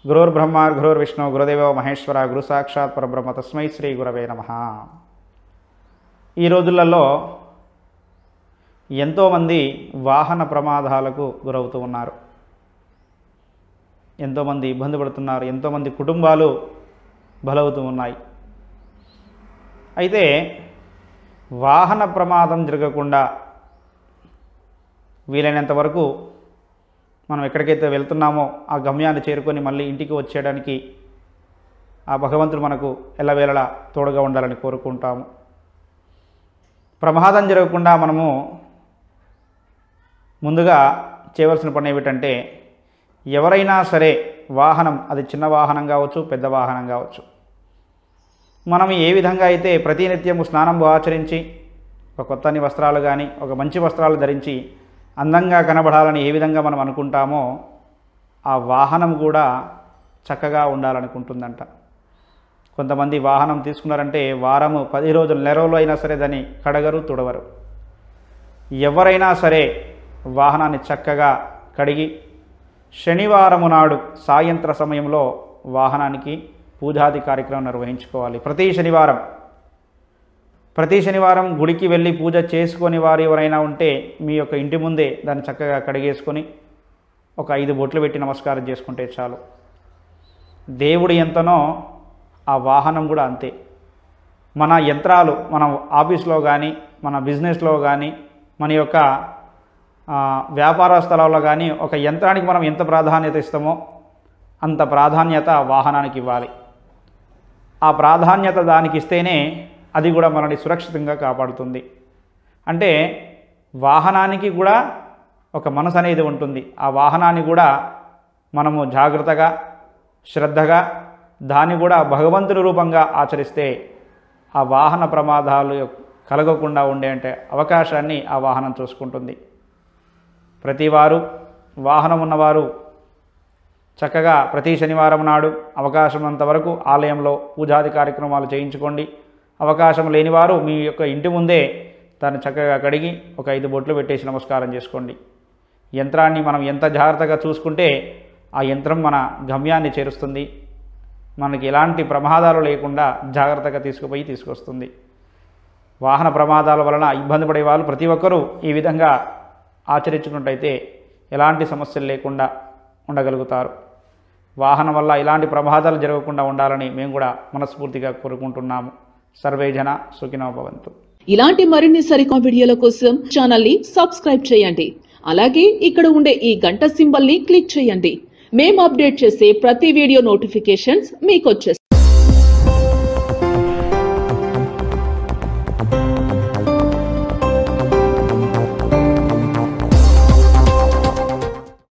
గురుర్బ్రహ్మ గురుర్విష్ణు గురుదేవ మహేశ్వర గురు సాక్షాత్ పరబ్రహ్మ తస్మై శ్రీ గురవే నమ ఈ రోజులలో ఎంతోమంది వాహన ప్రమాదాలకు గురవుతూ ఉన్నారు ఎంతోమంది ఇబ్బంది పడుతున్నారు ఎంతోమంది కుటుంబాలు బలవుతూ ఉన్నాయి అయితే వాహన ప్రమాదం జరగకుండా వీలైనంత వరకు మనం ఎక్కడికైతే వెళ్తున్నామో ఆ గమ్యాన్ని చేరుకొని మళ్ళీ ఇంటికి వచ్చేయడానికి ఆ భగవంతుడు మనకు ఎల్లవేళలా తోడుగా ఉండాలని కోరుకుంటాము ప్రమాదం జరగకుండా మనము ముందుగా చేయవలసిన పని ఏమిటంటే ఎవరైనా సరే వాహనం అది చిన్న వాహనం కావచ్చు పెద్ద వాహనం కావచ్చు మనం ఏ విధంగా అయితే ప్రతినిత్యము స్నానం ఆచరించి ఒక కొత్తని వస్త్రాలు కానీ ఒక మంచి వస్త్రాలు ధరించి అందంగా కనబడాలని ఏ విధంగా మనం అనుకుంటామో ఆ వాహనం కూడా చక్కగా ఉండాలనుకుంటుందంట కొంతమంది వాహనం తీసుకున్నారంటే వారము పది రోజులు నెల రోజులు అయినా సరే దాన్ని కడగరు తుడవరు ఎవరైనా సరే వాహనాన్ని చక్కగా కడిగి శనివారము నాడు సాయంత్ర సమయంలో వాహనానికి పూజాది కార్యక్రమం నిర్వహించుకోవాలి ప్రతి శనివారం ప్రతి శనివారం గుడికి వెళ్ళి పూజ చేసుకొని వారు ఎవరైనా ఉంటే మీ యొక్క ఇంటి ముందే దాన్ని చక్కగా కడిగేసుకొని ఒక ఐదు బొట్లు పెట్టి నమస్కారం చేసుకుంటే చాలు దేవుడు ఎంతనో ఆ వాహనం కూడా అంతే మన యంత్రాలు మన ఆఫీస్లో కానీ మన బిజినెస్లో కానీ మన యొక్క ఆ, వ్యాపార స్థలాల్లో కానీ ఒక యంత్రానికి మనం ఎంత ప్రాధాన్యత ఇస్తామో అంత ప్రాధాన్యత వాహనానికి ఇవ్వాలి ఆ ప్రాధాన్యత దానికి ఇస్తేనే అది కూడా మనల్ని సురక్షితంగా కాపాడుతుంది అంటే వాహనానికి కూడా ఒక మనసు అనేది ఉంటుంది ఆ వాహనాన్ని కూడా మనము జాగ్రత్తగా శ్రద్ధగా దాన్ని కూడా భగవంతుని రూపంగా ఆచరిస్తే ఆ వాహన ప్రమాదాలు కలగకుండా ఉండే అంటే అవకాశాన్ని ఆ వాహనం చూసుకుంటుంది ప్రతివారు వాహనం ఉన్నవారు చక్కగా ప్రతి శనివారం నాడు అవకాశం వరకు ఆలయంలో పూజాది కార్యక్రమాలు చేయించుకోండి అవకాశం లేనివారు మీ యొక్క ఇంటి ముందే దాన్ని చక్కగా కడిగి ఒక ఐదు బొట్లు పెట్టేసి నమస్కారం చేసుకోండి యంత్రాన్ని మనం ఎంత జాగ్రత్తగా చూసుకుంటే ఆ యంత్రం మన గమ్యాన్ని చేరుస్తుంది మనకి ఎలాంటి ప్రమాదాలు లేకుండా జాగ్రత్తగా తీసుకుపోయి తీసుకొస్తుంది వాహన ప్రమాదాల వలన ఇబ్బంది పడే వాళ్ళు ప్రతి ఒక్కరూ ఈ విధంగా ఆచరించుకున్నట్టయితే ఎలాంటి సమస్యలు లేకుండా ఉండగలుగుతారు వాహనం వల్ల ఇలాంటి ప్రమాదాలు జరగకుండా ఉండాలని మేము కూడా మనస్ఫూర్తిగా కోరుకుంటున్నాము సర్వే జన సుఖినో భవంతు ఇలాంటి మరిన్ని సరికొత్త వీడియోల కోసం ఛానల్ ని సబ్స్క్రైబ్ చేయండి అలాగే ఇక్కడ ఉండే ఈ గంట సింబల్ ని క్లిక్ చేయండి మేము అప్డేట్ చేసే ప్రతి వీడియో నోటిఫికేషన్స్ మీకు వచ్చేస్తాయి